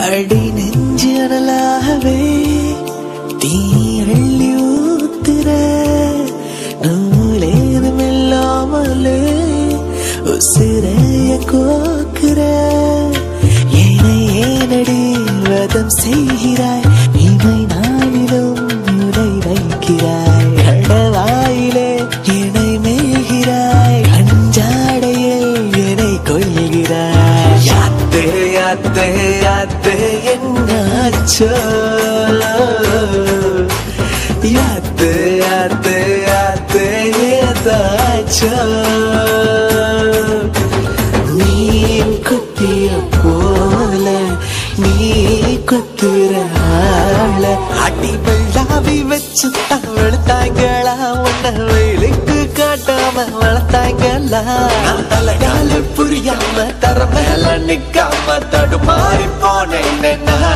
அடி நெஞ்சு அனலாகவே தீ அள்ளி ஊத்துற நூலேதும் இல்லாமலே உசிரைய கோக்குற ஏனை ஏனடி வதம் செய்கிறாய் இமை நாளிலும் உரை வைக்கிறாய் கடவாயிலே என்னை மேய்கிறாய் கஞ்சாடையில் என்னை கொள்கிறாய் யாத்தே யாத்தே யாத்தே என்னாச்சோ யாத்தே யாத்தே யாத்தே ஏதாச்சோ மீன் குத்திய போல நீ குத்துற ஆள அடி வெள்ளாவி வச்சு வளர்த்தாங்களா உன்னை வெயிலுக்கு காட்டாம வளர்த்தாங்களா நான் தலைகால புரியாம தர மேல நிக்காம தடுமாறி போனேன் நான்